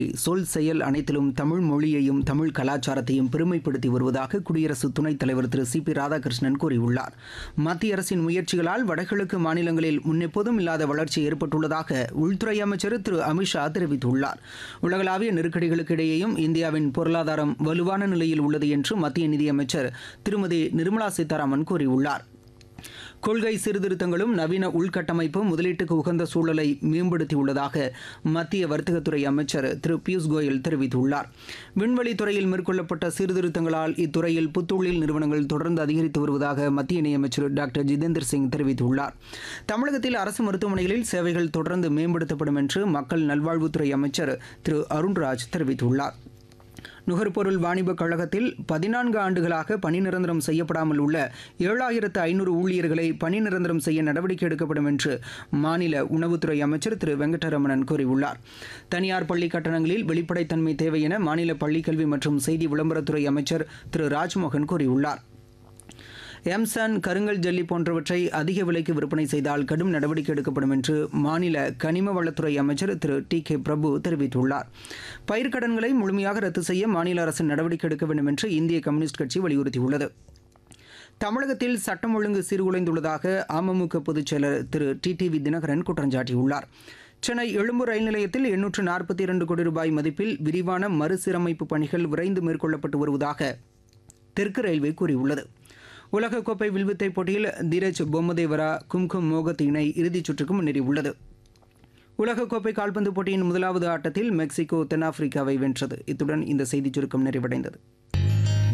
சொல் செயல் அனைத்திலும் தமிழ் மொழியையும் தமிழ் கலாச்சாரத்தையும் பெருமைப்படுத்தி வருவதாக குடியரசு துணைத் தலைவர் திரு சி பி ராதாகிருஷ்ணன் கூறியுள்ளார் மத்திய அரசின் முயற்சிகளால் வடகிழக்கு மாநிலங்களில் முன்னெப்போதும் இல்லாத வளர்ச்சி ஏற்பட்டுள்ளதாக உள்துறை அமைச்சர் திரு அமித்ஷா தெரிவித்துள்ளார் உலகளாவிய நெருக்கடிகளுக்கு இடையேயும் இந்தியாவின் பொருளாதாரம் வலுவான நிலையில் உள்ளது என்று மத்திய நிதியமைச்சர் திருமதி நிர்மலா சீதாராமன் கூறியுள்ளார் கொள்கை சீர்திருத்தங்களும் நவீன உள்கட்டமைப்பும் முதலீட்டுக்கு உகந்த சூழலை மேம்படுத்தியுள்ளதாக மத்திய வர்த்தகத்துறை அமைச்சர் திரு பியூஷ் கோயல் தெரிவித்துள்ளார் விண்வெளி துறையில் மேற்கொள்ளப்பட்ட சீர்திருத்தங்களால் இத்துறையில் புத்தொழில் நிறுவனங்கள் தொடர்ந்து அதிகரித்து வருவதாக மத்திய இணையமைச்சர் டாக்டர் ஜிதேந்தர் சிங் தெரிவித்துள்ளார் தமிழகத்தில் அரசு மருத்துவமனைகளில் சேவைகள் தொடர்ந்து மேம்படுத்தப்படும் என்று மக்கள் நல்வாழ்வுத்துறை அமைச்சர் திரு அருண்ராஜ் தெரிவித்துள்ளார் நுகர்பொருள் வாணிபக் கழகத்தில் பதினான்கு ஆண்டுகளாக பணி நிரந்தரம் செய்யப்படாமல் உள்ள ஏழாயிரத்து ஐநூறு ஊழியர்களை பணி நிரந்தரம் செய்ய நடவடிக்கை எடுக்கப்படும் என்று மாநில உணவுத்துறை அமைச்சர் திரு வெங்கடரமணன் கூறியுள்ளார் தனியார் பள்ளி கட்டணங்களில் வெளிப்படைத்தன்மை தேவை என மாநில பள்ளிக்கல்வி மற்றும் செய்தி விளம்பரத்துறை அமைச்சர் திரு ராஜ்மோகன் கூறியுள்ளார் எம்சான் கருங்கல் ஜல்லி போன்றவற்றை அதிக விலைக்கு விற்பனை செய்தால் கடும் நடவடிக்கை எடுக்கப்படும் என்று மாநில கனிம வளத்துறை அமைச்சர் திரு டி கே பிரபு தெரிவித்துள்ளார் பயிர்க்கடன்களை முழுமையாக ரத்து செய்ய மாநில அரசு நடவடிக்கை எடுக்க வேண்டும் என்று இந்திய கம்யூனிஸ்ட் கட்சி வலியுறுத்தியுள்ளது தமிழகத்தில் சட்டம் ஒழுங்கு சீர்குலைந்துள்ளதாக அமமுக பொதுச் செயலர் திரு டி டி வி தினகரன் குற்றம் சாட்டியுள்ளார் சென்னை எழும்பூர் ரயில் நிலையத்தில் எண்ணூற்று நாற்பத்தி இரண்டு கோடி ரூபாய் மதிப்பில் விரிவான மறுசீரமைப்பு பணிகள் விரைந்து மேற்கொள்ளப்பட்டு வருவதாக தெற்கு ரயில்வே கூறியுள்ளது உலகக்கோப்பை வில்வித்தை போட்டியில் தீரஜ் பொம்மதேவரா கும்கும் மோகத் இணை இறுதிச் சுற்றுக்கு முன்னேறியுள்ளது உலகக்கோப்பை கால்பந்து போட்டியின் முதலாவது ஆட்டத்தில் மெக்சிகோ தென்னாப்பிரிக்காவை வென்றது இத்துடன் இந்த செய்திச் சுருக்கம் நிறைவடைந்தது